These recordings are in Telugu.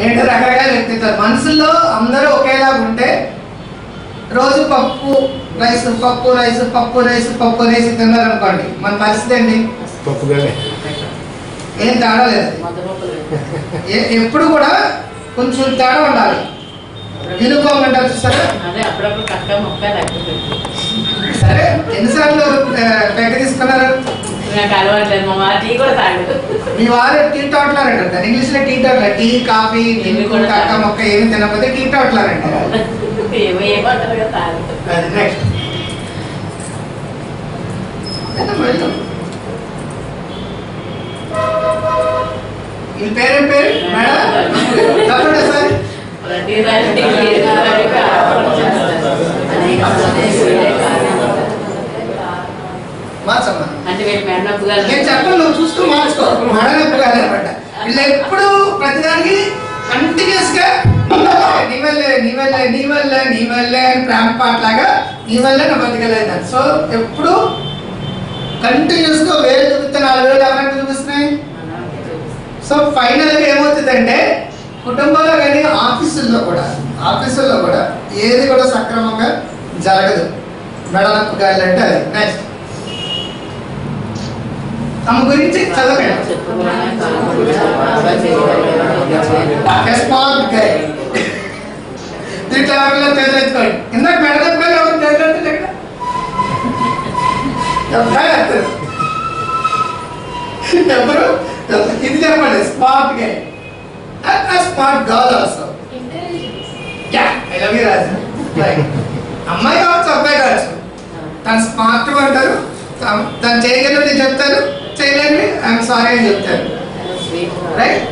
ఏంటో రకరకాల వ్యక్తిత్వాలు మనుషుల్లో అందరూ ఒకేలాగా ఉంటే రోజు పప్పు రైస్ పప్పు రైస్ పప్పు రైస్ పప్పు రైస్ తిన్నారు అనుకోండి మన పరిస్థితి ఏంటి పప్పుగానే ఏం తేడా లేదు ఏ- ఎప్పుడు కూడా కొంచెం తేడా ఉండాలి యూనిఫామ్ అంటారు చూసారా అదే అప్పుడప్పుడు కక్క మొక్క లేకపోతే సరే ఎన్నిసార్లు ఆ, పెగ్గ తీసుకున్నారు నాకు అలవాట్లేదు మా వారి టీ కూడా తాగదు మీ వారు టీ టాట్లర్ అంటారు ఇంగ్లీష్ లో టీ టాట్లర్ టీ కాఫీ ఇవి కూడా కక్క మొక్క ఏమి తినకపోతే టీ టాట్లర్ అంటారు ఏమో ఏమంటారు కదా తాగదు అది నెక్స్ట్ ఈ పేరేం పేరు మేడం చెప్పండి సార్ ప్రతి దానికి ఏ దానికి ఆలోచించాలి. అనేక సందేశాలే కారణం. మార్చమ్మా అంటే వీళ్ళు మెన్నప్పు నేను చెప్పను నువ్వు చూస్తూ మార్చుకో మడనొప్పి కాదనమాట వీళ్ళు ఎప్పుడు ప్రతిదానికి కంటిన్యూస్ గా నీ వల్లే నీ వల్లే నీ వల్లే నీ వల్లే అని ప్రేమ పాట లాగా నీ వల్లే నా బతకలేదు సో ఎప్పుడు కంటిన్యూస్ గా వేలు చూపిస్తే నాలుగు వేలు ఎవరైనా చూపిస్తున్నాయి సో ఫైనల్ గా ఏమవుతుందంటే కుటుంబంలో కానీ ఆఫీసుల్లో కూడా ఆఫీసుల్లో కూడా ఏది కూడా సక్రమంగా జరగదు మెడనొప్పి కాయాలంటే అది నెక్స్ట్ తమ గురించి చదవండి స్మార్ట్ గై దీంట్లో ఎవరిలో తెలియజేసుకోండి ఇందాక మెడనొప్పి ఎవరు తెలియదు ఎవరు ఇది చెప్పండి smart guy smart girl also ya I love you Raju అమ్మాయి కావచ్చు అబ్బాయి కావచ్చు తను స్మార్ట్ అంటారు తను- తను చేయగలిగితే చెప్తారు చేయలేని ఐఎమ్ సారీ అని చెప్తారు Right?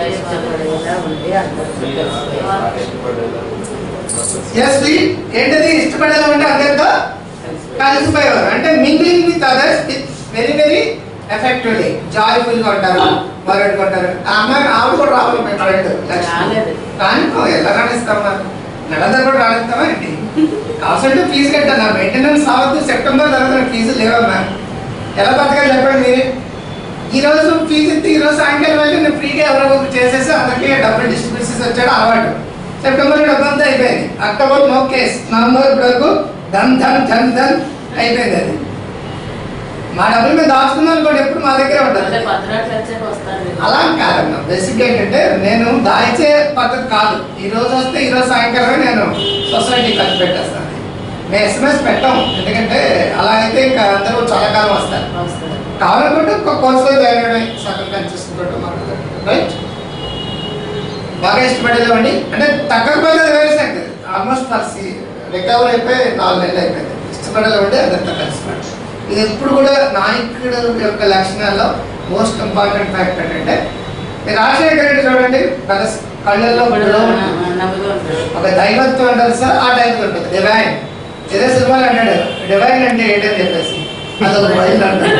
ఎస్ ఏంటది ఇష్టపడేలా ఉంటే అందరితో కలిసిపోయేవారు అంటే mingling with others with very very effectively joyful గా ఉంటారు మరొకటి ఉంటారు ఆ అమ్మాయి ఆవిడ కూడా రావాలి మీ ఫ్రెండ్ రాలేదు. రానిపో ఎలా రాణిస్తాం మరి నెలందరూ కూడా రాణిస్తామా ఏంటి కావాల్సింటే ఫీజు కట్టాను నా మెయింటెనెన్స్ అవ్వద్దు సెప్టెంబర్ తర్వాత ఫీజు లేవమ్మా ఎలా బతకాలి చెప్పండి మీరే ఈ రోజు ఫీజు ఇస్తే ఈ రోజు సాయంకాలం వెళ్ళి నేను ఫ్రీగా ఎవరో ఒకరు చేసేసి అందరికీ డబ్బులు డిస్ట్రిబ్యూట్ చేసి వచ్చాడు అలవాటు సెప్టెంబర్ డబ్బంతా అయిపోయింది అక్టోబర్ నో కేస్ నవంబర్ ఇప్పటి వరకు ధన్ ధన్ ధన్ ధన్ అయిపోయింది అది మా డబ్బులు మేము దాచుకున్నాం అనుకోండి ఎప్పుడు మా దగ్గరే అంటే ఉంటుంది భద్రాట్లు వచ్చాక వస్తారు అలా కాదమ్మా బేసిక్ ఏంటంటే నేను దాయిచే పద్ధతి కాదు ఈ రోజు వస్తే ఈ రోజు సాయంకాలమే నేను సొసైటీ ఖర్చు పెట్టేస్తాను మేము ఎస్ఎంఎస్ పెట్టాం ఎందుకంటే అలా అయితే ఇంకా అందరూ చాలా కాలం వస్తారు వస్తారు కావాలనుకుంటే ఒక కోర్సులో జాయిన్ అయ్యడం సగం కనిపిస్తుంటాం మాట్లాడతాం రైట్ బాగా ఇష్టపడేదామండి అంటే తగ్గకపోయినా వేసాక ఆల్మోస్ట్ పరిస్థితి రికవర్ అయిపోయి నాలుగు నెలలు అయిపోయింది ఇష్టపడేదామంటే అందరితో కలిసిపోయాడు ఇది ఎప్పుడు కూడా నాయకుడు యొక్క లక్షణాల్లో మోస్ట్ ఇంపార్టెంట్ ఫ్యాక్ట్ ఏంటంటే మీరు రాజశేఖర రెడ్డి చూడండి పెద్ద కళ్ళల్లో బిడ్డలో ఉంటుంది. నవ్వుతూ ఉంటారు ఒక దైవత్వం అంటారు సార్ ఆ టైప్ ఉంటుంది డివైన్ ఇదే సినిమాలు అంటాడు డివైన్ అంటే ఏంటని చెప్పేసి అదొక వైల్ అంటాడు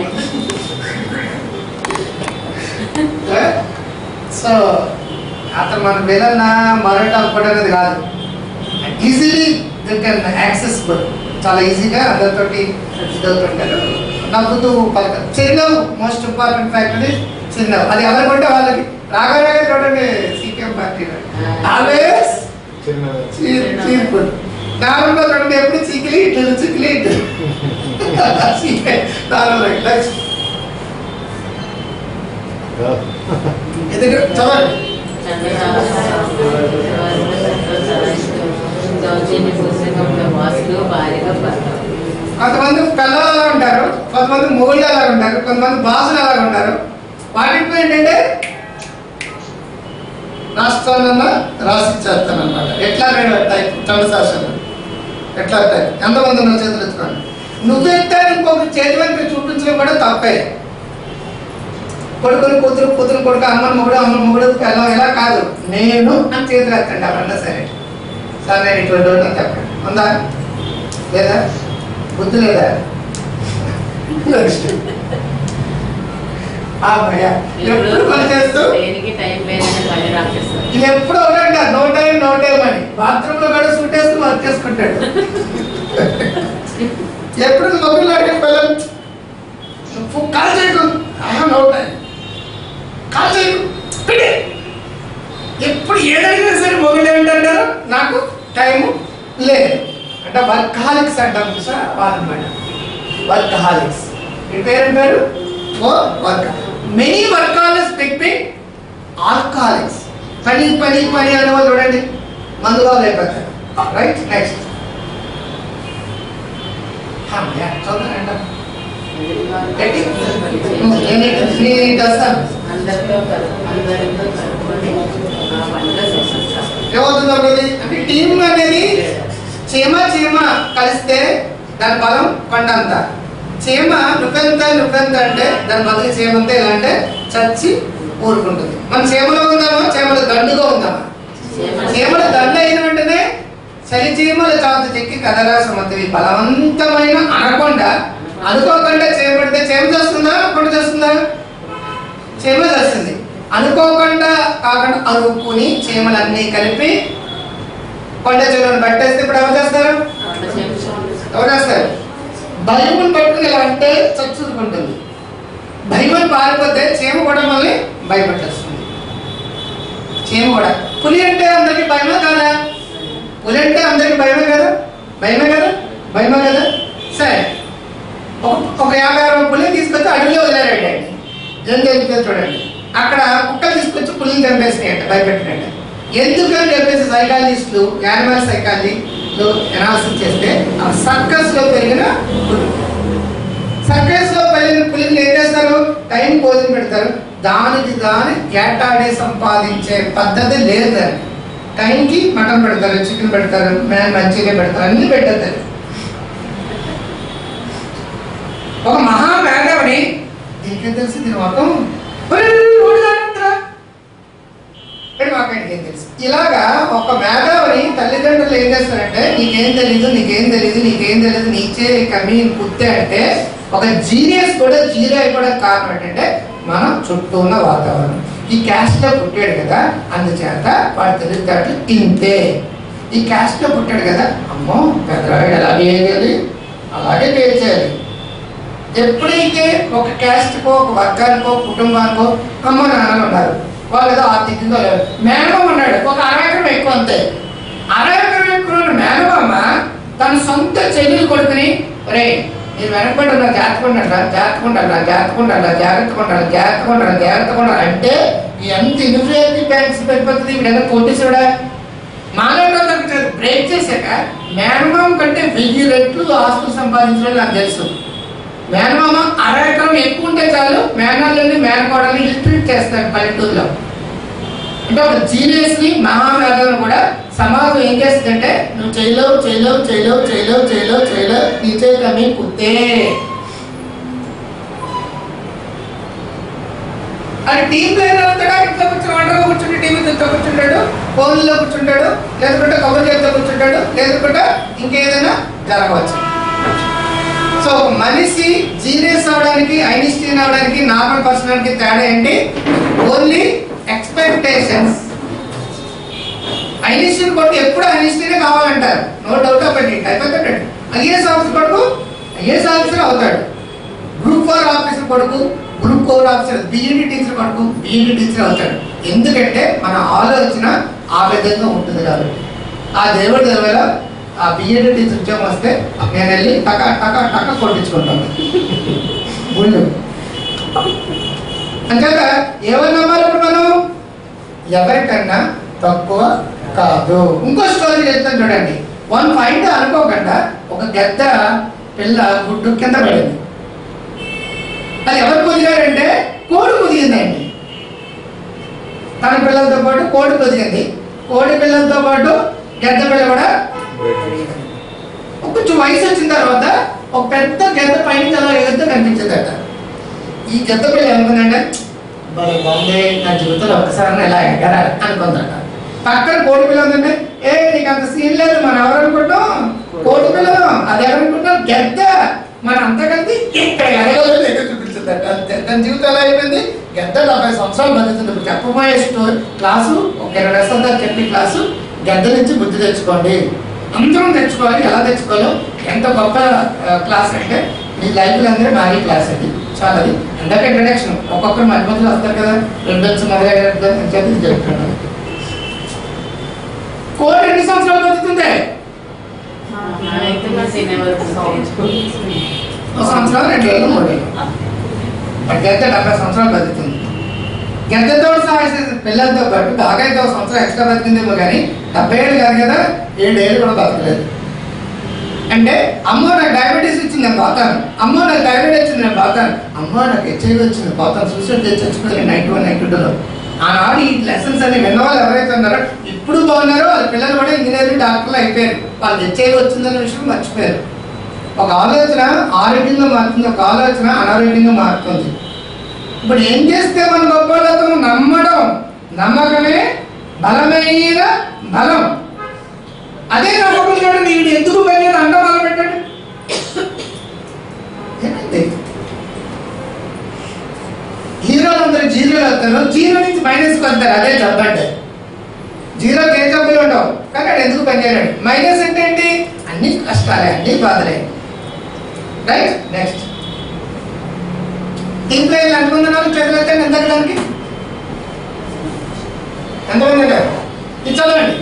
సో అతను మన విలన్ మరొకటి అవ్వడం అనేది కాదు ఈజీలీ యూ కెన్ యాక్సెసిబుల్ చాలా ఈజీగా అందరితోటి చదువుతుంటారు నవ్వుతూ పలక చిరునవ్వు మోస్ట్ ఇంపార్టెంట్ ఫ్యాక్టర్ చిరునవ్వు అది ఎవరికంటే వాళ్ళకి రాఘవరావు గారు చూడండి సిపిఎం పార్టీ ఆల్వేస్ చిన్న చీర్పుల్ నార్మల్గా చూడండి ఎప్పుడు చికిలి ఇట్లు చికిలి ఇట్లు నార్మల్ నెక్స్ట్ ఎందుకంటే చదవండి వాసులు భార్యగా భర్త కొంతమంది పిల్లలు అలా ఉంటారు కొంతమంది మొగుళ్ళు అలా ఉంటారు కొంతమంది బాసులు అలా ఉంటారు వాటికి ఏంటంటే రాష్ట్రాలన్నా రాసిచ్చేస్తాను అనమాట ఎట్లా నేను టైప్ చండశాసనం ఎట్లా టైప్ ఎంతమంది ఉన్న చేతులు ఎత్తుకోండి నువ్వెత్తే ఇంకొక చేతి వెనక చూపించడం కూడా తప్పే కొడుకుని కూతురు కూతురు కొడుకు అమ్మ మొగుడు అమ్మ మొగుడు పిల్లం ఇలా కాదు నేను నా చేతులు ఎత్తండి అవన్నా సరే సార్ నేను ఇటువంటి వాడిని అని చెప్పండి ఉందా లేదా బుద్ధి లేదా నెక్స్ట్ అమ్మయ్య ఎప్పుడు పని చేస్తూ దేనికి టైం లేదని పని రాకేస్తారు ఇది ఎప్పుడు ఒకటండి నో టైం నో టైం అని బాత్రూమ్ లో కూడా సూట్ వేసుకుని వర్క్ చేసుకుంటాడు ఎప్పుడు మొబైల్ అడిగిన పిల్లలు నువ్వు కాల్ చేయకు అమ్మ నో టైం కాల్ చేయకు పిడి ఎప్పుడు ఏదైనా సరే మొగుడు ఏంటంటారు నాకు టైము లేదు అంటే వర్కాలిక్స్ అంటాం చూసా వాళ్ళనమాట వర్కహాలిక్స్ మీ పేరేంటారు ఓ work many workaholics between alcoholics పని పని పని అనే వాళ్ళు చూడండి మందులో లేకపోతారు రైట్ నెక్స్ట్ అందరితో కలు- అందరితో కలుపుకొని ఆ పండుగ చేసేస్తాం ఏమవుతుంది అప్పుడు అంటే టీం అనేది చీమ చీమ కలిస్తే దాని బలం కొండంత చీమ నువ్వెంత నువ్వెంత అంటే దాని బదులు చీమంత ఎలా అంటే చచ్చి ఊరుకుంటుంది మన చీమలో ఉందామా చీమల దండుగా ఉందామా చీమల దండ అయిన వెంటనే చలి చీమల చాత చెక్కి కదరా సుమంతివి బలవంతమైన అనకొండ అనుకోకుండా చేపడితే చేమ చేస్తుందా కొండ చేస్తుందా చీమ చేస్తుంది అనుకోకుండా కాకుండా అనుకుని చీమలన్నీ కలిపి కొండ చెరువును పట్టేస్తే ఇప్పుడు ఎవరు చేస్తారు ఎవరు చేస్తారు భయమును పట్టుకుని ఇలా అంటే చచ్చుకుంటుంది భయమని పారిపోతే చీమ కూడా మనల్ని భయపెట్టేస్తుంది చీమ కూడా పులి అంటే అందరికి భయమే కాదా పులి అంటే అందరికి భయమే కదా భయమే కదా భయమే కదా సరే ఒక- ఒక యాభై అరవై పులిని తీసుకొచ్చి అడవిలో వదిలేరండి ఆయన ఏం జరుగుతుందో చూడండి అక్కడ కుక్కలు తీసుకొచ్చి పులిని చంపేసినాయంట భయపెట్టినట్ట ఎందుకని చెప్పేసి సైకాలజిస్టులు యానిమల్ సైకాలజీలు ఎనాలిసిస్ చేస్తే ఆ సర్కస్ లో పెరిగిన పులి సర్కస్ లో పెరిగిన పులిని ఏం చేస్తారు టైం భోజనం పెడతారు దానికి దాని ఏటాడే సంపాదించే పద్ధతి లేదు దానికి టైంకి మటన్ పెడతారు చికెన్ పెడతారు మ్యాన్ మంచిగా పెడతారు అన్ని పెట్టేస్తారు ఒక మహా మేధావిని దీనికేం తెలుసు దీని మొత్తం మాకేం తెలుసు ఇలాగా ఒక మేధావిని తల్లిదండ్రులు ఏం చేస్తారంటే నీకేం తెలీదు నీకేం తెలీదు నీకేం తెలీదు నీచే కమి కుత్తే అంటే ఒక జీనియస్ కూడా జీరో అయిపోవడం కారణం ఏంటంటే మన చుట్టూ ఉన్న వాతావరణం ఈ క్యాస్ట్ లో పుట్టాడు కదా అందుచేత వాడి తెలివితేటలు ఇంతే ఈ క్యాస్ట్ లో పుట్టాడు కదా అమ్మో పెద్దవాడు అలాగే చేయాలి అలాగే పేరు చేయాలి ఎప్పుడైతే ఒక క్యాస్ట్కో ఒక వర్గానికో కుటుంబానికో అమ్మ నాన్నలు ఉన్నారు వాళ్ళు ఏదో ఆర్థికంగా లేరు మేనమామ ఉన్నాడు ఒక అరవై ఎకరం ఎక్కువ అంతే అరవై ఎకరం ఎక్కువ ఉన్న మేనమామ తన సొంత చెల్లెలు కొడుకుని రే నేను వెనకబడి ఉన్నా జాగ్రత్తగా ఉండాలా జాగ్రత్తగా ఉండాలా జాగ్రత్తగా ఉండాలా జాగ్రత్తగా ఉండాలి జాగ్రత్తగా ఉండాలి జాగ్రత్తగా ఉండాలి అంటే ఎంత ఇన్ఫ్లుయెన్స్ బ్యాంక్స్ పెరిగిపోతుంది ఇప్పుడు ఏదో కోటీశ్వరుడా మానవులందరికీ బ్రేక్ చేశాక మేనమామ కంటే వెయ్యి రెట్లు ఆస్తులు సంపాదించడం నాకు తెలుసు మేనమామ అర ఎకరం ఎక్కువ ఉంటే చాలు మేనల్ని మేనకోడల్ని ట్రీట్ చేస్తారు పల్లెటూరులో అంటే ఒక జీనియస్ ని మహామేధాలను కూడా సమాజం ఏం చేస్తుందంటే నువ్వు చేయలేవు చేయలేవు చేయలేవు చేయలేవు చేయలేవు చేయలేవు నీ చేత మీ కుత్తే అది టీం ప్లేయర్ అవుతాడా ఇంట్లో కూర్చొని వంటగా కూర్చుంటే టీవీ చూస్తూ కూర్చుంటాడు ఫోన్లో కూర్చుంటాడు లేదంటే కబుర్ చేస్తూ కూర్చుంటాడు లేదంటే ఇంకేదైనా జరగవచ్చు సో మనిషి జీనియస్ అవడానికి ఐనిస్టీన్ అవడానికి నార్మల్ పర్సనాలిటీ తేడా ఏంటి ఓన్లీ ఎక్స్పెక్టేషన్స్ ఐనిస్టీన్ కొడుకు ఎప్పుడు ఐనిస్టీనే కావాలంటారు నో డౌట్ ఒకటి అయిపోతాడు ఐఏఎస్ ఆఫీసర్ కొడుకు ఐఏఎస్ ఆఫీసర్ అవుతాడు గ్రూప్ ఫోర్ ఆఫీసర్ కొడుకు group four officer B Ed teacher కొడుకు బిఈడి టీచర్ అవుతాడు ఎందుకంటే మన ఆలోచన ఆ విధంగా ఉంటుంది కాబట్టి ఆ దేవుడి దేవల ఆ బిఈడి టీచర్ ఉద్యోగం వస్తే నేను వెళ్ళి టక టక టక కొట్టించుకుంటాను గుళ్ళు అంచేత ఏమని నమ్మాలి ఇప్పుడు మనం ఎవరికన్నా తక్కువ కాదు ఇంకో స్టోరీ చెప్తాను చూడండి వన్ ఫైండ్ అనుకోకుండా ఒక గద్ద పిల్ల గుడ్డు కింద పడింది అది ఎవరు పొదిగారంటే కోడి పొదిగిందండి తన పిల్లలతో పాటు కోడి పొదిగింది కోడి పిల్లలతో పాటు గద్ద పిల్ల కూడా కొంచెం వయసు వచ్చిన తర్వాత ఒక పెద్ద గద్ద పైన అలా ఎగుతూ కనిపించిందట ఈ గద్ద పిల్ల ఏమనుకుందంటే భలే బాగుంది నా జీవితంలో ఒకసారి ఇలా ఎగరాలి అనుకుందట పక్కన కోడి పిల్ల ఉందంటే ఏ నీకు అంత సీన్ లేదు మనం ఎవరు అనుకుంటాం కోడి పిల్లలు అది ఎవరనుకుంటాం గద్ద మన అంతా కలిసి ఇక్కడ ఎగరగలదు ఎగ చూపించిందట అంతే తన జీవితం ఎలా అయిపోయింది గద్ద డెబ్బై సంవత్సరాలు బతుకుతుంది ఇప్పుడు చెప్పబోయే స్టోరీ క్లాసు ఒక ఇరవై నిమిషాలు దాకా చెప్పి క్లాసు గద్ద నుంచి బుద్ధి తెచ్చుకోండి అందరం తెచ్చుకోవాలి ఎలా తెచ్చుకోవాలో ఎంత గొప్ప ఆ, క్లాస్ అంటే మీ లైఫ్లో అందరూ భారీ క్లాస్ అది చాలా అది అందరికీ ఇంట్రడక్షన్ ఒక్కొక్కరు మధ్య మధ్యలో వస్తారు కదా రెండు వచ్చి మొదలయ్యారు అని చెప్పి చెప్తున్నాను కోడి ఎన్ని సంవత్సరాలు బతుకుతుంది అయితే మా సినిమా ఒక సంవత్సరం రెండు ఏళ్ళు మూడు ఏళ్ళు గద్ద డెబ్బై సంవత్సరాలు బతుకుతుంది గద్దతో సహా పిల్లలతో పాటు బాగా అయితే ఒక సంవత్సరం ఎక్స్ట్రా బతికిందేమో కానీ డెబ్బై ఏళ్ళు కాదు కదా ఏడు ఏళ్ళు కూడా బతకలేదు అంటే అమ్మో నాకు డయాబెటీస్ వచ్చింది నేను పోతాను అమ్మో నాకు డయాబెటీస్ వచ్చింది నేను పోతాను అమ్మో నాకు హెచ్ఐవి వచ్చింది పోతాను సూసైడ్ చేసి చచ్చిపోయాను నైట్ వన్ నైట్ టూలో ఆనాడు ఈ లెసన్స్ అన్ని విన్న వాళ్ళు ఎవరైతే ఉన్నారో ఇప్పుడు బాగున్నారో వాళ్ళ పిల్లలు కూడా ఇంజనీరింగ్ డాక్టర్లు అయిపోయారు వాళ్ళు హెచ్ఐవి వచ్చిందన్న విషయం మర్చిపోయారు ఒక ఆలోచన ఆరోగ్యంగా మారుతుంది ఒక ఆలోచన అనారోగ్యంగా మారుతుంది ఇప్పుడు ఏం చేస్తే మన గొప్పలతో నమ్మడం నమ్మకమే బలమైన బలం అదే నమ్మకం చూడండి వీడు ఎందుకు పని అంట మొదలు పెట్టండి ఏమైంది హీరోలు అందరూ జీరోలు వెళ్తారు జీరో నుంచి మైనస్కి వెళ్తారు అదే చెప్పండి జీరోకి ఏ జబ్బులు ఉండవు కానీ వాడు ఎందుకు పని చేయలేడు మైనస్ అంటే ఏంటి అన్ని కష్టాలే అన్ని బాధలే రైట్ నెక్స్ట్ దీంట్లో వీళ్ళు అనుకున్న వాళ్ళు చేతులు ఎత్తండి ఎంత దానికి ఎంతమంది అంటారు ఇది చదవండి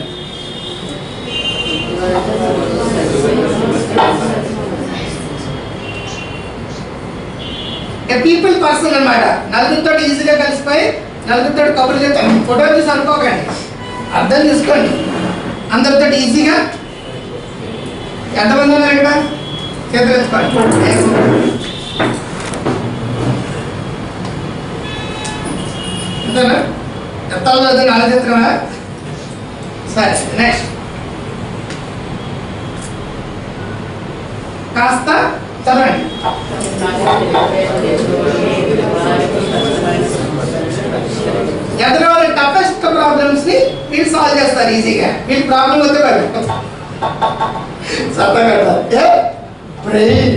పీపుల్ పర్సన్ అన్నమాట నలుగురితో ఈజీగా కలిసిపోయి నలుగురితో కబుర్లు చెప్తాం ఫోటో చూసి అనుకోకండి అర్థం చేసుకోండి అందరితో ఈజీగా ఎంతమంది ఉన్నారు ఇక్కడ చేతులు ఎత్తుకోండి అంతేనా ఎత్తాలో వద్దని ఆలోచిస్తున్నా సరే నెక్స్ట్ కాస్త చదవండి ఎదురు టఫెస్ట్ ప్రాబ్లమ్స్ ని వీళ్ళు సాల్వ్ చేస్తారు ఈజీగా వీళ్ళు ప్రాబ్లం వస్తే వాళ్ళు సత్తా పెడతారు ఏ బ్రెయిన్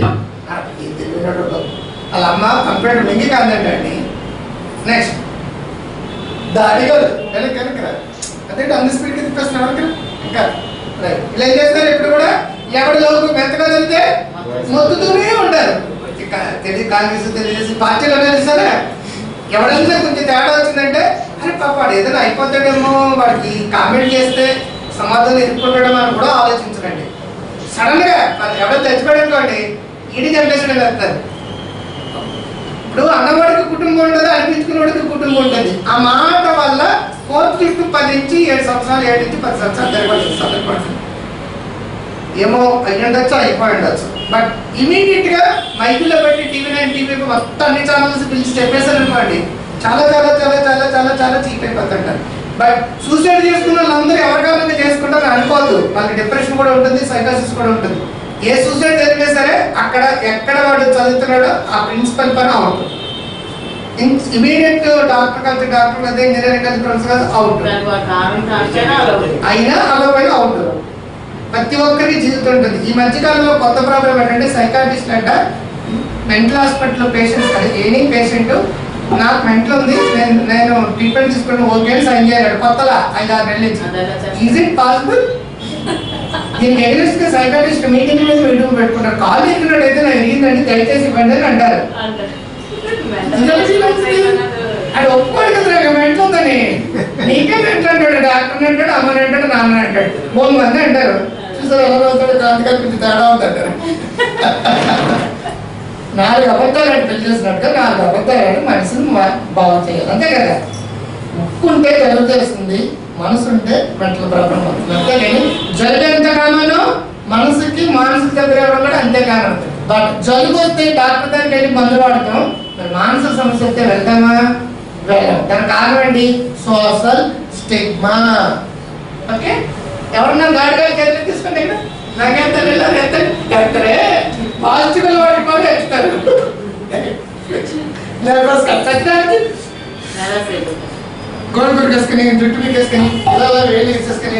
వాళ్ళ అమ్మ కంప్యూటర్ మింగి కాదండి నెక్స్ట్ దాడిగలు వెనక్కి వెనక్కి రా అదే అంత స్పీడ్కి తిప్పేస్తున్నారు వెనక్కి రా. ఇంకా రైట్ ఇలా ఏం చేస్తారు ఇప్పుడు కూడా ఎవరి లోపు మెత్తగా వెళ్తే మొత్తుతూనే ఉంటారు ఇక తెలియదు కాంగ్రెస్ తెలియజేసి పార్టీలు అనేది సరే ఎవరైనా కొంచెం తేడా వచ్చిందంటే అరే పాప వాడు ఏదైనా అయిపోతాడేమో వాడికి కామెంట్ చేస్తే సమాధానం ఎదుర్కొంటాడేమో అని కూడా ఆలోచించకండి సడన్ గా మరి ఎవరు చచ్చిపోయాడు అనుకోండి ఈడి జనరేషన్ వెళ్తారు ఇప్పుడు అన్నవాడికి కుటుంబం ఉండదు అనిపించుకున్నవాడికి కుటుంబం ఉంటుంది ఆ మాట వల్ల ఫోర్త్ ఫిఫ్త్ పది నుంచి ఏడు సంవత్సరాలు ఏడు నుంచి పది సంవత్సరాలు జరగవచ్చు సందర్భపడుతుంది ఏమో అయ్యి ఉండొచ్చు అయిపోయి ఉండొచ్చు బట్ ఇమీడియట్ గా మైకుల్లో పెట్టి టీవీ నైన్ టీవీ మొత్తం అన్ని ఛానల్స్ పిలిచి చెప్పేశారు అనుకోండి చాలా చాలా చాలా చాలా చాలా చాలా చీప్ అయిపోతుంటారు బట్ సూసైడ్ చేసుకున్న వాళ్ళందరూ ఎవరికాలంగా చేసుకుంటారు అనుకోవద్దు వాళ్ళకి డిప్రెషన్ కూడా ఉంటుంది సైకాసిస్ కూడా ఉంటుంది ఏ సూసైడ్ జరిగినా సరే అక్కడ ఎక్కడ వాడు చదువుతున్నాడో ఆ ప్రిన్సిపల్ పని అవుట్ ఇమీడియట్ డాక్టర్ కలిసి డాక్టర్ అదే ఇంజనీరింగ్ కలిసి ప్రిన్సిపల్ అవుట్ దానికి ఒక కారణం కాకపోయినా అలవాటు. అయినా అలవైన అవుట్ ప్రతి ఒక్కరికి జీవితం ఉంటుంది ఈ మధ్యకాలంలో కొత్త ప్రాబ్లం ఏంటంటే సైకాట్రిస్ట్ అంట మెంటల్ హాస్పిటల్ పేషెంట్స్ కదా ఎనీ పేషెంట్ నాకు మెంటల్ ఉంది నేను నేను ట్రీట్మెంట్ తీసుకుని ఓకే అని సైన్ చేయాలి కొత్తలా ఐదు ఆరు నెలల నుంచి అదెలా చేస్తారు? ఈజ్ ఇట్ పాసిబుల్ దీనికి ఎగ్రెస్ట్ గా సైకాట్రిస్ట్ మీటింగ్ మీద మీటింగ్ పెట్టుకుంటారు కాల్ ఎక్కినట్టు అయితే నాకు ఎరిగిందండి దయచేసి ఇవ్వండి అని అంటారు అది ఒప్పుకోడు కదా నాకు మెంటల్ ఉందని నీకే మెంటల్ అంటాడు డాక్టర్ అంటాడు అమ్మని అంటాడు నాన్న అంటాడు మూడు మంది అంటారు చూసారు ఎవరు అవుతాడు కాంతిగా కొంచెం తేడా అవుతాడు నాలుగు అబద్ధాలు అంటే పెళ్లి చేసినట్టుగా నాలుగు అబద్ధాలు అంటే మనిషిని మా- బాగు చేయాలి అంతే కదా ఉప్పు ఉంటే జలుబు చేస్తుంది మనసు ఉంటే మెంటల్ ప్రాబ్లం అవుతుంది అంతేగాని జలుబు ఎంత కామనో మనసుకి మానసిక దగ్గర కూడా అంతే కారణం బట్ జలుబు వస్తే డాక్టర్ దగ్గరికి వెళ్ళి మందు వాడతాం మరి మానసిక సమస్య వస్తే వెళ్తామా వెళ్ళాం దానికి కారణం ఏంటి సోషల్ స్టిగ్మా ఓకే ఎవరన్నా గాడిగా చేతులు తీసుకుంటే ఇక్కడ నాకేం తెలియదు ఎంత కరెక్టరే పాజిటివ్ వాడి కూడా ఎత్తుతారు లేకపోతే సత్యానికి నెల సేపు. గోల్ కొరికేసుకుని జుట్టు పీకేసుకుని ఇలా ఇలా వేలు వేసేసుకుని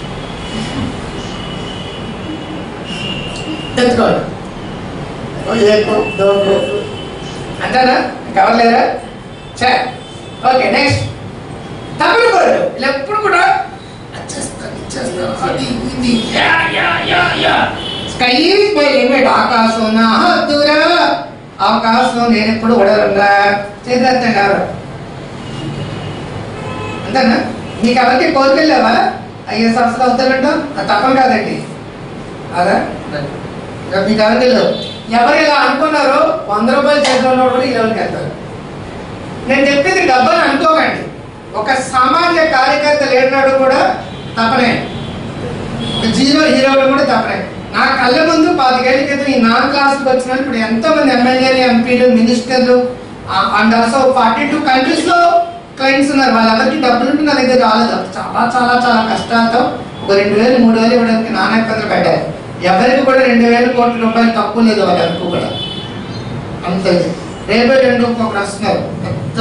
తెచ్చుకోవాలి ఓ ఏకో దోకో అంతేనా ఇంకెవరు లేరా చే ఓకే నెక్స్ట్ తమిళ వాళ్ళు ఇలా ఎప్పుడు కూడా వచ్చేస్తాను ఇచ్చేస్తాను అది ఇది ya ya ya ya sky పై లిమిట్ ఆకాశం నా హద్దురా ఆకాశం నేను ఎప్పుడు ఉడరంగా చేద్దాం అంతేనా మీకు ఎవరికి కోరికలు లేవా ఐఏఎస్ ఆఫీసర్ అవుతారంట అది తప్పని కాదండి అదా ఇక మీకు ఎవరికి తెలియదు ఎవరు ఇలా అనుకున్నారో వంద రూపాయలు చేతిలో ఉన్నవాడు కూడా ఈ లెవెల్కి వెళ్తారు నేను చెప్పేది డబ్బని అనుకోకండి ఒక సామాన్య కార్యకర్త లేనాడు కూడా తప్పనే ఒక జీరో హీరోలు కూడా తప్పనే నా కళ్ళ ముందు పాతికేళ్ల క్రితం ఈ నాన్ క్లాస్కి వచ్చిన ఇప్పుడు ఎంతో మంది ఎమ్మెల్యేలు ఎంపీలు మినిస్టర్లు and also forty two countries లో క్లయింట్స్ ఉన్నారు వాళ్ళెవరికి డబ్బులు ఉంటే నా దగ్గర రాలేదు చాలా చాలా చాలా కష్టాలతో ఒక రెండు వేలు మూడు వేలు ఇవ్వడానికి నానా ఇబ్బందులు పెట్టారు ఎవరికి కూడా రెండు వేల కోట్ల రూపాయలు తక్కువ లేదు వాళ్ళకు కూడా అంతే రేపే రెండు ఒకరు వస్తున్నారు పెద్ద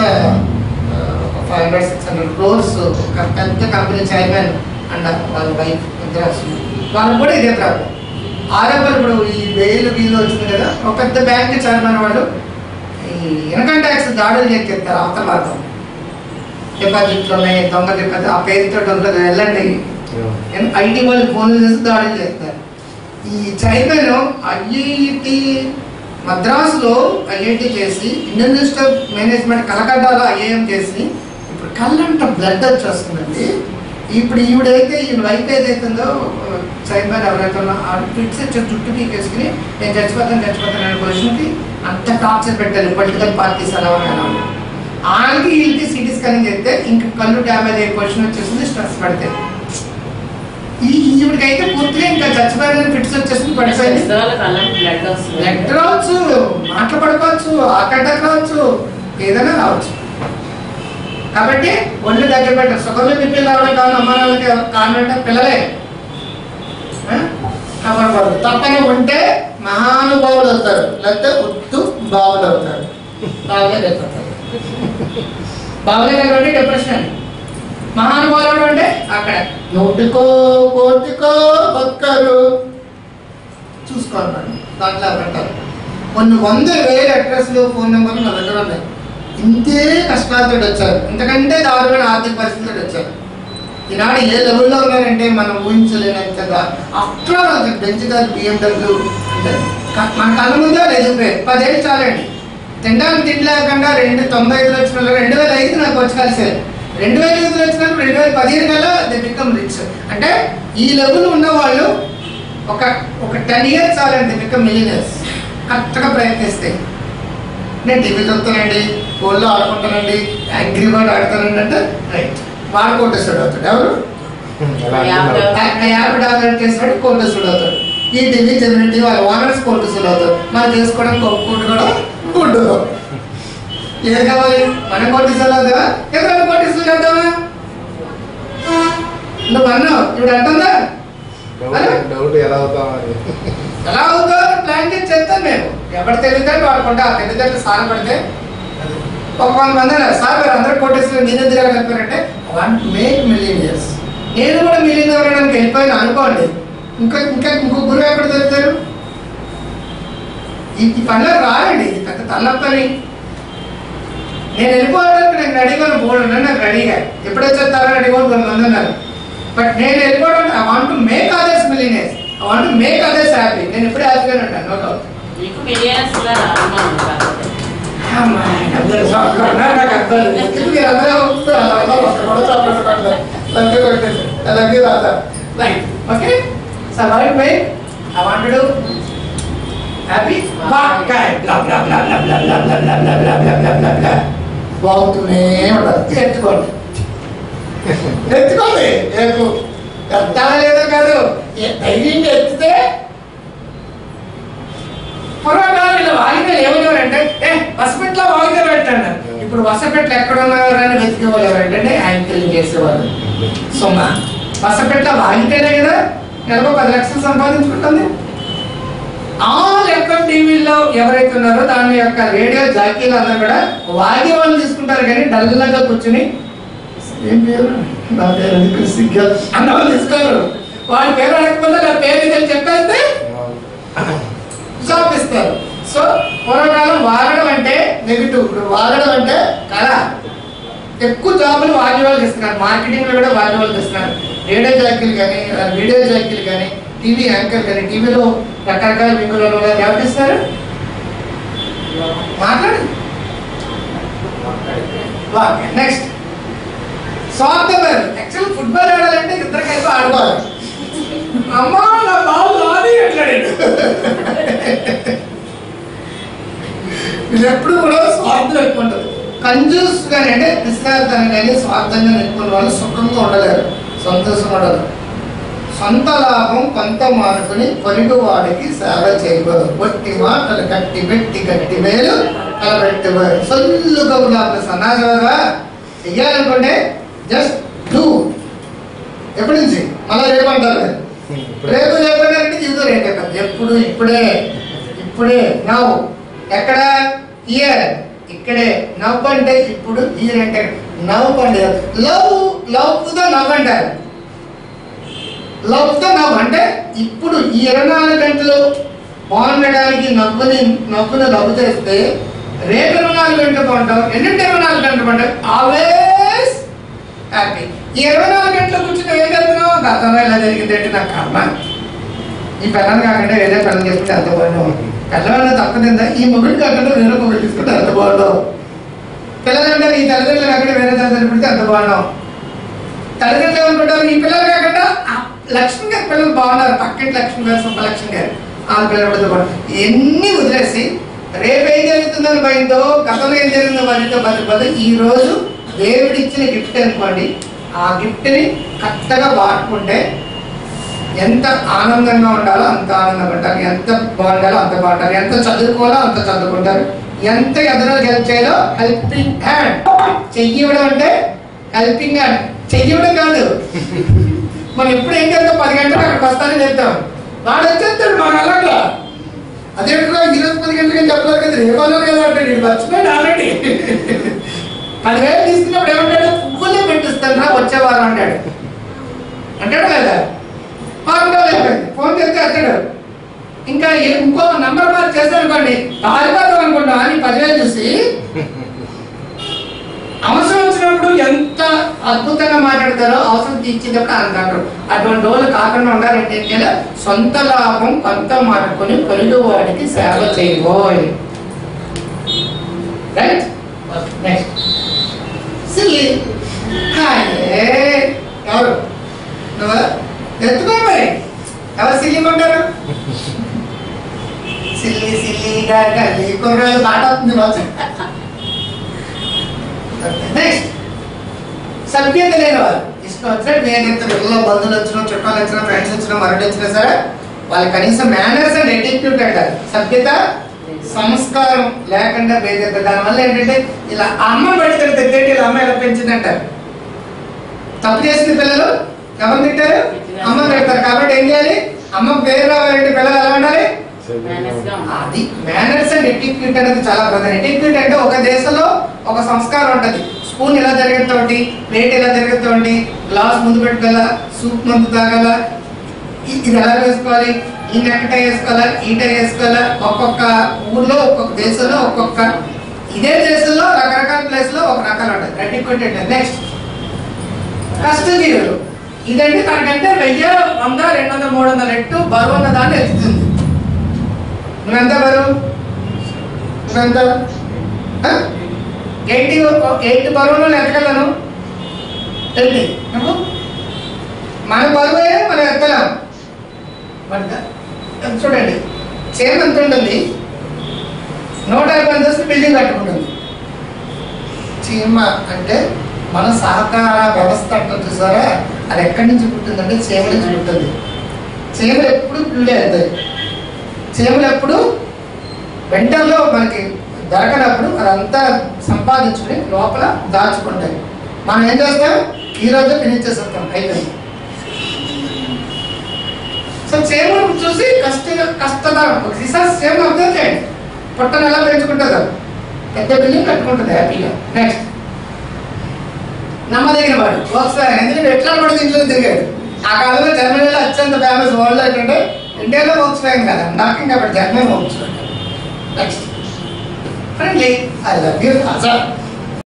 five hundred six hundred crores ఒక పెద్ద కంపెనీ చైర్మన్ అండ్ వాళ్ళ వైఫ్ ఇద్దరు వస్తున్నారు వాళ్ళు కూడా ఇదే ప్రాబ్లం ఆరోపణ ఇప్పుడు ఈ వేలు వీలు వచ్చింది కదా ఒక పెద్ద బ్యాంక్ చైర్మన్ వాళ్ళు ఈ ఇన్కమ్ ట్యాక్స్ దాడులు చేస్తారు అవతల మార్గం డిపాజిట్లు ఉన్నాయి దొంగ డిపాజిట్ ఆ పేరుతో ఉంటుంది వెళ్ళండి ఐటీ వాళ్ళు ఫోన్లు చేసి దాడులు చేస్తారు ఈ చైర్మన్ ఐఐటి మద్రాసులో ఐఐటి చేసి ఇండియన్ ఇన్స్టిట్యూట్ ఆఫ్ మేనేజ్మెంట్ కలకట్టాలో ఐఐఎం చేసి ఇప్పుడు కళ్ళంట బ్లడ్ వచ్చేస్తుందండి ఇప్పుడు ఈవిడైతే ఈ వైఫ్ ఏదైతుందో చైర్మన్ ఎవరైతే ఉన్నా ఆ ఫిట్స్ వచ్చి జుట్టు పీకేసుకుని నేను చచ్చిపోతాను చచ్చిపోతాను అనే పొజిషన్కి అంత టార్చర్ పెట్టారు పొలిటికల్ పార్టీస్ అలా ఉన్నాయి ఆయనకి వీళ్ళకి సిటీ స్కానింగ్ చేస్తే ఇంక కళ్ళు డ్యామేజ్ అయ్యే పొజిషన్ వచ్చేసింది స్ట్రెస్ పడితే ఈ ఈవిడికైతే పూర్తిగా ఇంకా చచ్చిపోయాలని ఫిట్స్ వచ్చేసింది పడిపోయింది వాళ్ళకి అలాంటి బ్లడ్ వస్తుంది బ్లడ్ రావచ్చు మాటలు పడుకోవచ్చు అటాక్ రావచ్చు ఏదైనా రావచ్చు కాబట్టి ఒళ్ళు దగ్గర పెట్టారు సుఖంలో పిల్లలు రావడం కావాలి అమ్మాయిలకి కారణం అంటే పిల్లలే ఆ? కాపాడకూడదు తప్పన ఉంటే మహానుభావులు అవుతారు లేకపోతే ఉత్తు బావులు అవుతారు బావులే లేకపోతారు బావులే కాబట్టి డిప్రెషన్ అండి మహానుభావులు అంటే అక్కడ నోటికో కోటికో ఒక్కరు చూసుకోవాలి దాంట్లో పెట్టాలి కొన్ని వంద వేల అడ్రస్లు ఫోన్ నెంబర్లు నా దగ్గర ఉన్నాయి ఇంతే కష్టాలతో వచ్చారు ఇంతకంటే దారుణమైన ఆర్థిక పరిస్థితులు వచ్చారు ఈనాడు ఏ లెవెల్లో ఉన్నారంటే మనం ఊహించలేనంతగా అట్లా బెంచ్ గారు బిఎండబ్ల్యూ మన కళ్ళ ముందే లేదు పేరు పదేళ్ళు చాలండి తినడానికి తిండి లేకుండా రెండు తొంభై ఐదులో వచ్చిన వాళ్ళు రెండు వేల ఐదు నాకు వచ్చి కలిసారు రెండు వేల ఐదులో వచ్చినప్పుడు రెండు వేల పదిహేను కల్లా ది బికమ్ రిచ్ అంటే ఈ లెవెల్ ఉన్న వాళ్ళు ఒక ఒక టెన్ ఇయర్స్ చాలండి బికమ్ మిలియనర్స్ కరెక్ట్గా ప్రయత్నిస్తే నేను టీవీ చూస్తానండి ఫోన్లో ఆడుకుంటానండి యాంగ్రీ బర్డ్ ఆడతానండి అంటే రైట్ వాడు కోటేశ్వరుడు అవుతాడు ఎవరు యాభై డాలర్ చేసాడు కోటేశ్వరుడు అవుతాడు ఈ టీవీ జనరేటివ్ వాళ్ళ ఓనర్స్ కోటేశ్వరుడు అవుతాడు మనం చేసుకోవడానికి ఒక కోటి కూడా ఉండదు ఏది కావాలి మనం కోటేశ్వరుడు అవుతావా ఎవరైనా కోటేశ్వరుడు అవుతావా నువ్వు అన్నావు ఇప్పుడు అంటుందా డౌట్ ఎలా అవుతామని ఎలా అవుతుందో ప్లాన్ చేసి చెప్తాను మేము ఎవరి తెలివితేటలు వాడుకుంటే ఆ తెలివితేటలు సారపడితే ఒక వంద మంది అన్నారు సార్ మీరు అందరూ కోటేశ్వరం నేను ఎందుకు చెప్పారంటే వన్ మేక్ మిలియన్ ఇయర్స్ నేను కూడా మిలియన్ అవ్వడానికి వెళ్ళిపోయిన అనుకోండి ఇంకా ఇంకా ఇంకో గురువు ఎక్కడ దొరుకుతారు ఈ ఈ పనిలో రాలండి ఇది పెద్ద తల్లపని నేను వెళ్ళిపోవడానికి నేను రెడీగా బోర్డు ఉన్నాను నాకు రెడీగా ఎప్పుడు వచ్చేస్తారో రెడీగా కొంతమంది ఉన్నారు బట్ నేను వెళ్ళిపోవడం I want to make others millionaires I want to make others happy నేను ఎప్పుడే హ్యాపీగానే ఉంటాను నో డౌట్ మీకు మిలియన్స్ లో రానున్నాను కాకపోతే Okay? So what it made? I want to do happy? Okay. Blah, blah, blah, blah, blah, blah, blah, blah, blah, blah, blah, blah, blah, blah. బాగుతూనే ఉంటుంది ఎత్తుకోండి ఎత్తుకోండి రేపు ఎత్తాలా లేదో కాదు ఏ- ధైర్యంగా ఎత్తితే పూర్వకాలం ఇలా వాయిదాలు ఏమనేవారంటే ఏ వసపెట్లో వాయిదాలు పెట్టండి ఇప్పుడు వసపెట్లు ఎక్కడ ఉన్నారని వెతికేవాళ్ళు ఎవరంటే యాంకరింగ్ చేసేవాళ్ళు సుమా వసపెట్ల వాగితేనే కదా నెలకు పది లక్షలు సంపాదించుకుంటుంది ఆల్ ఎఫ్ఎం టీవీలో ఎవరైతే ఉన్నారో దాని యొక్క రేడియో జాకీలు అందరూ కూడా వాగి వాళ్ళు తీసుకుంటారు కానీ డల్లాగా కూర్చుని ఏం పేరు నా పేరు ఎందుకు సిగ్గల్ అన్న వాళ్ళు తీసుకోరు వాళ్ళ పేరు అడగకుండా నా పేరు ఇదని చెప్పేస్తే జాబ్ ఇస్తారు సో పూర్వకాలం వాగడం అంటే నెగిటివ్ ఇప్పుడు వాగడం అంటే కళ ఎక్కువ జాబులు వాగే వాళ్ళకి ఇస్తున్నారు మార్కెటింగ్ లో కూడా వాగే వాళ్ళకి ఇస్తున్నారు రేడియో జాకీలు కానీ వీడియో జాకీలు కానీ టీవీ యాంకర్ కానీ టీవీలో రకరకాల వింగులలో ఎవరు ఇస్తారు మాట్లాడు నెక్స్ట్ సాఫ్ట్వేర్ యాక్చువల్ ఫుట్బాల్ ఆడాలంటే ఇద్దరు కలిపి ఆడాలి అమ్మా నా బాబు రాని అట్లాడాడు వీళ్ళు ఎప్పుడు కూడా స్వార్థం ఎక్కువ ఉంటుంది కంజూస్ కానీ అంటే పిసినారితనం కానీ స్వార్థంగా ఎక్కువ వాళ్ళు సుఖంగా ఉండలేరు సంతోషంగా ఉండదు సొంత లాభం కొంత మానుకుని పొరుగు వాడికి సేవ చేయబోదు ఒట్టి మాటలు గట్టి పెట్టి గట్టి వేలు కలబెట్టి సొల్లు కబులాపల సన్నాజంగా చెయ్యాలనుకుంటే జస్ట్ డూ ఎప్పటి నుంచి మళ్ళీ రేపు అంటారు మీరు. రేపు లేకపోతే జీవితం రేపే కాదు ఎప్పుడు ఇప్పుడే ఇప్పుడే నవ్వు ఎక్కడ ఇయర్ ఇక్కడే నవ్వు అంటే ఇప్పుడు ఇయర్ అంటే నవ్వు అంటే లవ్ లవ్ తో నవ్వు అంటారు లవ్ తో నవ్వు అంటే ఇప్పుడు ఈ ఇరవై నాలుగు గంటలు బాగుండడానికి నవ్వుని నవ్వుని నవ్వు చేస్తే రేపు ఇరవై నాలుగు గంటలు బాగుంటాం ఎన్నింటి ఇరవై నాలుగు గంటలు బాగుంటాం ఆల్వేస్ హ్యాపీ ఈ ఇరవై నాలుగు గంటలు కూర్చుని ఏం జరుగుతున్నావు గతంలో ఇలా జరిగింది అంటే నాకు కర్మ ఈ పిల్లలు కాకుండా వేరే పిల్లలు చేసుకుంటే ఎంత బాగుండవు పిల్లలు తప్పదిందా ఈ మొగుడు కాకుండా వేరే మొగుడు తీసుకుంటే ఎంత బాగుండవు పిల్లలు అంటే ఈ తల్లిదండ్రులు కాకుండా వేరే తల్లిదండ్రులు పుడితే ఎంత బాగున్నావు తల్లిదండ్రులు ఏమనుకుంటారు ఈ పిల్లలు కాకుండా ఆ లక్ష్మి గారి పిల్లలు బాగున్నారు పక్కింటి లక్ష్మి గారు సుబ్బలక్ష్మి గారు ఆ పిల్లలు కూడా బాగున్నారు ఎన్ని వదిలేసి రేపు ఏం జరుగుతుందని భయంతో గతంలో ఏం జరిగిందో భయంతో బతుకుపోతే ఈ రోజు దేవుడు ఇచ్చిన గిఫ్ట్ అనుకోండి ఆ గిఫ్ట్ని కరెక్ట్గా వాడుకుంటే ఎంత ఆనందంగా ఉండాలో అంత ఆనందంగా ఉంటారు ఎంత బాగుండాలో అంత బాగుంటారు ఎంత చదువుకోవాలో అంత చదువుకుంటారు ఎంత ఎదురు హెల్ప్ చేయాలో హెల్పింగ్ హ్యాండ్ చెయ్యడం అంటే హెల్పింగ్ హ్యాండ్ చెయ్యడం కాదు మనం ఎప్పుడు ఏం చేద్దాం పది గంటలకు అక్కడికి వస్తానని చెప్తాం వాడు వచ్చేస్తాడు మన అలాగా అదే ఈరోజు పది గంటలకి చెప్పలేదు కదా రేపు అన్నారు కదా అంటే నేను మర్చిపోయాడు ఆల్రెడీ పదివేలు తీసుకున్నప్పుడు ఏమంటాడు పువ్వులే పెట్టిస్తాను రా వచ్చేవారు అంటాడు అంటాడు లేదా వారం రోజులు అయిపోయింది ఫోన్ చేస్తే వచ్చాడు ఇంకా ఏ- ఇంకో నంబర్ మార్క్ చేశానుకోండి పారిపోతాం అనుకుంటాం అని పదివేలు చూసి అవసరం వచ్చినప్పుడు ఎంత అద్భుతంగా మాట్లాడతారో అవసరం తీర్చేటప్పుడు అంత అంటారు అటువంటి రోజులు కాకుండా ఉండాలంటే ఏం చేయాలి? సొంత లాభం కొంత మాట్లాడుకొని పొరుగు వాడికి సేవ చేయబోయ్ రైట్ నెక్స్ట్ సిల్లి హాయే ఎవరు నువ్వా ఎత్తుకో మరి ఎవరు సిల్లి ఉంటారు సిల్లి సిల్లిగా గల్లి కుర్రాలు పాట వస్తుంది రోజు నెక్స్ట్ సభ్యత లేని వారు ఇష్టం వచ్చినట్టు నేను చెప్తాను పిల్లలు బంధువులు వచ్చినా చుట్టాలు వచ్చినా ఫ్రెండ్స్ వచ్చినా మరొకటి వచ్చినా సరే వాళ్ళు కనీసం మేనర్స్ అండ్ ఎటిట్యూడ్ అంటారు సభ్యత సంస్కారం లేకుండా బేదెత్తారు దానివల్ల ఏంటంటే ఇలా అమ్మ పెడితే తిట్టేటి ఇలా అమ్మ ఎలా పెంచిందంటారు తప్పు చేసిన పిల్లలు ఎవరు తింటారు అమ్మ పెడతారు కాబట్టి ఏం చేయాలి అమ్మ పేరు రావాలంటే పిల్లలు ఎలా ఉండాలి మేనస్గా ఉండాలి. అది మేనర్స్ అండ్ ఎటిక్యూట్ అనేది చాలా ప్రధానం ఎటిక్యూట్ అంటే ఒక దేశంలో ఒక సంస్కారం ఉంటది స్పూన్ ఎలా జరుగుతుంది ప్లేట్ ఎలా జరుగుతుంది గ్లాస్ ముందు పెట్టుకోవాలా సూప్ ముందు తాగాల ఇ- ఇది ఎలా వేసుకోవాలి ఈ నెక్కట వేసుకోవాలా ఈట వేసుకోవాలా ఒక్కొక్క ఊర్లో ఒక్కొక్క దేశంలో ఒక్కొక్క ఇదే దేశంలో రకరకాల ప్లేస్ లో ఒక రకాలు ఉంటుంది ఎటిక్యూట్ అంటే నెక్స్ట్ కష్టజీవులు ఇదంటే తనకంటే వెయ్యి వంద రెండు వందల మూడు వందల ఎట్టు బరువు ఉన్న దాన్ని ఎత్తుతుంది నువ్వెంత బరువు నువ్వెంత ఎయిటీ ఎయిట్ బరువులు ఎత్తగలను ఏంటి నువ్వు మన బరువే మనం ఎత్తలేం మరి ద- చూడండి చేమ ఎంత ఉంటుంది నూట యాభై అంతస్తు బిల్డింగ్ కట్టుకుంటుంది చీమ అంటే మన సహకార వ్యవస్థ అంటుంది చూసారా అది ఎక్కడి నుంచి పుట్టిందంటే చీమ నుంచి పుట్టింది చీమలు ఎప్పుడు పిల్లలు వెళ్తాయి చీమలు ఎప్పుడు వెంటల్లో మనకి దొరకనప్పుడు అదంతా సంపాదించుకుని లోపల దాచుకుంటాయి మనం ఏం చేస్తాం ఈ రోజు ఫినిష్ చేసేస్తాం అయిపోయింది సో చీమలు చూసి కష్ట కష్టతరం ఒక రిసర్చ్ చీమ అర్థం చేయండి పొట్టను ఎలా పెంచుకుంటుందో పెద్ద బిల్డింగ్ కట్టుకుంటుంది హ్యాపీగా నెక్స్ట్ నమ్మదగిన వాడు ఒకసారి ఎందుకంటే ఎట్లా కూడా దీంట్లో తిరిగాడు ఆ కాలంలో జర్మనీలో అత్యంత ఫేమస్ వరల్డ్ ఏంటంటే ఇండియాలో వోక్స్ వ్యాగన్ కదా నాకు ఇంకా అప్పుడు Germany Volkswagen next friendly I love you అసలు